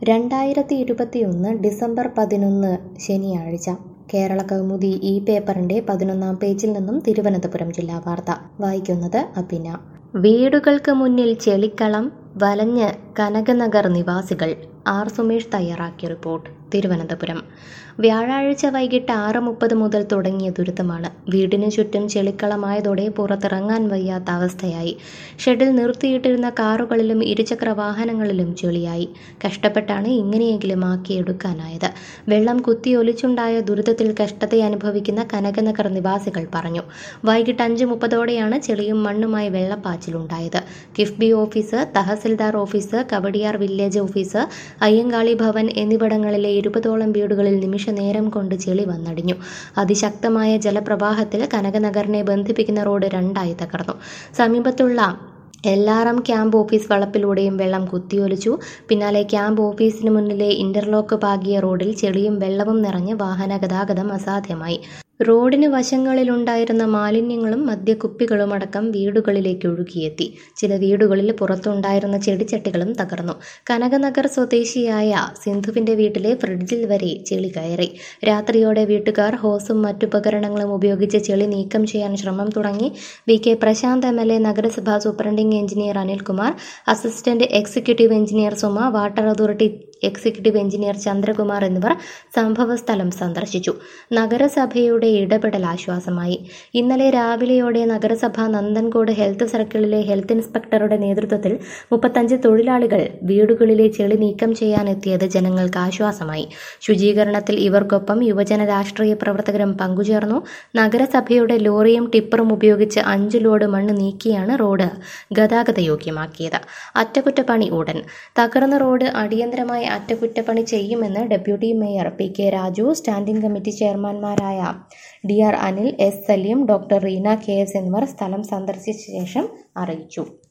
രണ്ടായിരത്തി ഇരുപത്തിയൊന്ന് ഡിസംബർ പതിനൊന്ന് ശനിയാഴ്ച കേരള കൗമുദി ഈ പേപ്പറിന്റെ പതിനൊന്നാം പേജിൽ നിന്നും തിരുവനന്തപുരം ജില്ലാ വാർത്ത വായിക്കുന്നത് അഭിന വീടുകൾക്ക് മുന്നിൽ ചെളിക്കളം വലഞ്ഞ് കനകനഗർ നിവാസികൾ ആർ സുമേഷ് തയ്യാറാക്കിയ റിപ്പോർട്ട് തിരുവനന്തപുരം വ്യാഴാഴ്ച വൈകിട്ട് ആറ് മുപ്പത് മുതൽ തുടങ്ങിയ ദുരിതമാണ് വീടിനു ചുറ്റും ചെളിക്കളമായതോടെ പുറത്തിറങ്ങാൻ വയ്യാത്ത അവസ്ഥയായി ഷെഡിൽ നിർത്തിയിട്ടിരുന്ന കാറുകളിലും ഇരുചക്ര വാഹനങ്ങളിലും ചെളിയായി കഷ്ടപ്പെട്ടാണ് ഇങ്ങനെയെങ്കിലും ആക്കിയെടുക്കാനായത് വെള്ളം കുത്തിയൊലിച്ചുണ്ടായ ദുരിതത്തിൽ കഷ്ടതയനുഭവിക്കുന്ന കനകനഗർ നിവാസികൾ പറഞ്ഞു വൈകിട്ട് അഞ്ച് മുപ്പതോടെയാണ് ചെളിയും മണ്ണുമായി വെള്ളപ്പാച്ചിലുണ്ടായത് KIIFB office tahsildar office Kawdiar village office Ayyankali Bhavan എന്നിവിടങ്ങളിലെ ഇരുപതോളം വീടുകളിൽ നിമിഷ നേരം കൊണ്ട് ചെളി വന്നടിഞ്ഞു അതിശക്തമായ ജലപ്രവാഹത്തിൽ കനകനഗറിനെ ബന്ധിപ്പിക്കുന്ന റോഡ് രണ്ടായി തകർന്നു സമീപത്തുള്ള എല്ലാറം ക്യാമ്പ് ഓഫീസ് വളപ്പിലൂടെയും വെള്ളം കുത്തിയൊലിച്ചു പിന്നാലെ ക്യാമ്പ് ഓഫീസിന് മുന്നിലെ ഇന്റർലോക്ക് പാകിയ റോഡിൽ ചെളിയും വെള്ളവും നിറഞ്ഞ് വാഹന ഗതാഗതം അസാധ്യമായി റോഡിന് വശങ്ങളിലുണ്ടായിരുന്ന മാലിന്യങ്ങളും മദ്യക്കുപ്പികളും അടക്കം വീടുകളിലേക്ക് ഒഴുകിയെത്തി ചില വീടുകളിൽ പുറത്തുണ്ടായിരുന്ന ചെടിച്ചട്ടികളും തകർന്നു കനകനഗർ സ്വദേശിയായ സിന്ധുവിന്റെ വീട്ടിലെ ഫ്രിഡ്ജിൽ വരെ ചെളി കയറി രാത്രിയോടെ വീട്ടുകാർ ഹോസും മറ്റുപകരണങ്ങളും ഉപയോഗിച്ച് ചെളി നീക്കം ചെയ്യാൻ ശ്രമം തുടങ്ങി V K Prasanth M L A നഗരസഭാ superintending engineer Anilkumar assistant executive engineer Suma water authority executive engineer Chandrakumar എന്നിവർ സംഭവസ്ഥലം സന്ദർശിച്ചു നഗരസഭയുടെ ഇടപെടൽ ആശ്വാസമായി ഇന്നലെ രാവിലെയോടെ നഗരസഭ നന്ദൻകോട് ഹെൽത്ത് സർക്കിളിലെ ഹെൽത്ത് ഇൻസ്പെക്ടറുടെ നേതൃത്വത്തിൽ മുപ്പത്തഞ്ച് തൊഴിലാളികൾ വീടുകളിലെ ചെളി നീക്കം ചെയ്യാനെത്തിയത് ജനങ്ങൾക്ക് ആശ്വാസമായി ശുചീകരണത്തിൽ ഇവർക്കൊപ്പം യുവജന രാഷ്ട്രീയ പ്രവർത്തകരും പങ്കുചേർന്നു നഗരസഭയുടെ ലോറിയും ടിപ്പറും ഉപയോഗിച്ച് അഞ്ചു ലോഡ് മണ്ണ് നീക്കിയാണ് റോഡ് ഗതാഗതയോഗ്യമാക്കിയത് അറ്റകുറ്റപ്പണി ഉടൻ തകർന്ന റോഡ് അടിയന്തരമായി അറ്റകുറ്റപ്പണി ചെയ്യുമെന്ന് deputy mayor P K Raju standing committee ചെയർമാൻമാരായ D R Anil S Saleem doctor Reena K S എന്നിവർ സ്ഥലം സന്ദർശിച്ച ശേഷം അറിയിച്ചു